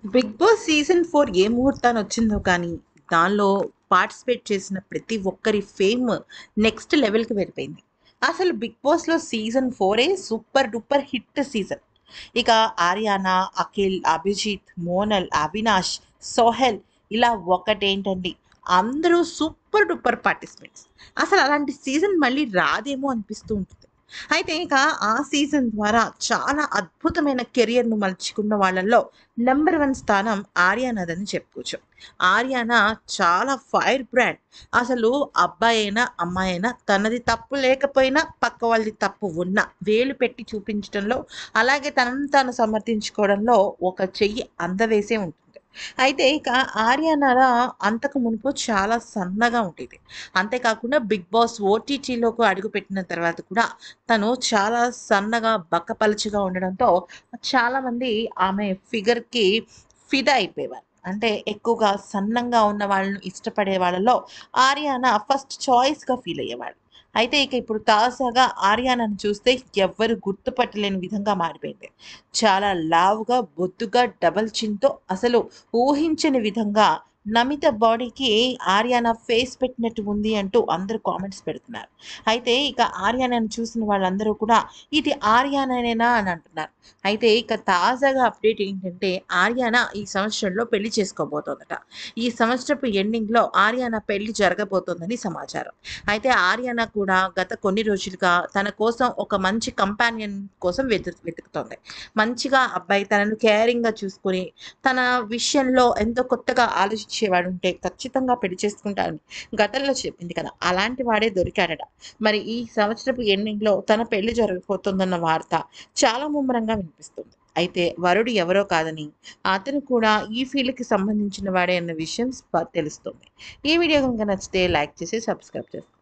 big Boss season four ఏ ముహూర్తాన్ని వచ్చిందో కానీ దానిలో పార్టిసిపేట్ చేసిన ప్రతి ఒక్కరి ఫేమ్ నెక్స్ట్ లెవెల్కి వెళ్ళిపోయింది అసలు బిగ్ బాస్లో సీజన్ ఫోరే సూపర్ డూపర్ హిట్ సీజన్ ఇక ఆర్యానా అఖిల్ అభిజిత్ మోనల్ అవినాష్ సోహెల్ ఇలా ఒకటేంటండి అందరూ సూపర్ డూపర్ పార్టిసిపెంట్స్ అసలు అలాంటి సీజన్ మళ్ళీ రాదేమో అనిపిస్తూ ఉంటుంది అయితే ఇక ఆ సీజన్ ద్వారా చాలా అద్భుతమైన కెరియర్ను మలుచుకున్న వాళ్ళల్లో నెంబర్ వన్ స్థానం ఆర్యానాదని చెప్పుకోవచ్చు ఆర్యానా చాలా ఫైర్ బ్రాండ్ అసలు అబ్బాయి అయినా అమ్మాయి అయినా తనది తప్పు లేకపోయినా పక్క వాళ్ళది తప్పు ఉన్నా వేలు పెట్టి చూపించడంలో అలాగే తనను తాను సమర్థించుకోవడంలో ఒక చెయ్యి అందవేసే ఉంటుంది అయితే ఇక ఆర్యానారా అంతకు మునుపు చాలా సన్నగా ఉండేది అంతేకాకుండా బిగ్ బాస్ ఓటీటీలోకి అడుగుపెట్టిన తర్వాత కూడా తను చాలా సన్నగా బక్కపలచుగా ఉండడంతో చాలామంది ఆమె ఫిగర్కి ఫిదా అయిపోయేవారు అంటే ఎక్కువగా సన్నంగా ఉన్న వాళ్ళను ఇష్టపడే వాళ్ళలో ఆర్యానా ఫస్ట్ చాయిస్గా ఫీల్ అయ్యేవాడు అయితే ఇక ఇప్పుడు తాజాగా ఆర్యానాను చూస్తే ఎవ్వరు గుర్తుపట్టలేని విధంగా మారిపోయింది చాలా లావుగా బొద్దుగా డబల్ చిన్తో అసలు ఊహించని విధంగా నమిత బాడీకి ఆర్యానా ఫేస్ పెట్టినట్టు ఉంది అంటూ అందరూ కామెంట్స్ పెడుతున్నారు అయితే ఇక ఆర్యానాను చూసిన వాళ్ళందరూ కూడా ఇది ఆర్యానానేనా అని అంటున్నారు అయితే ఇక తాజాగా అప్డేట్ ఏంటంటే ఆర్యానా ఈ సంవత్సరంలో పెళ్లి చేసుకోబోతోందట ఈ సంవత్సరపు ఎండింగ్లో ఆర్యానా పెళ్లి జరగబోతోందని సమాచారం అయితే ఆర్యానా కూడా గత కొన్ని రోజులుగా తన కోసం ఒక మంచి కంపానియన్ కోసం వెతు వెతుకుతోంది మంచిగా అబ్బాయి తనను కేరింగ్గా చూసుకొని తన విషయంలో ఎంతో కొత్తగా ఆలోచించేవాడు ఉంటే ఖచ్చితంగా పెళ్లి చేసుకుంటానని గతంలో చెప్పింది కదా అలాంటి వాడే దొరికాడట మరి ఈ సంవత్సరపు ఎండింగ్లో తన పెళ్లి జరగబోతోందన్న వార్త చాలా ముమ్మరంగా వినిపిస్తుంది అయితే వరుడు ఎవరో కాదని అతను కూడా ఈ ఫీల్డ్కి సంబంధించిన వాడే అన్న విషయం స్ప- తెలుస్తుంది ఈ వీడియో కనుక నచ్చితే లైక్ చేసి సబ్స్క్రైబ్ చేసుకోండి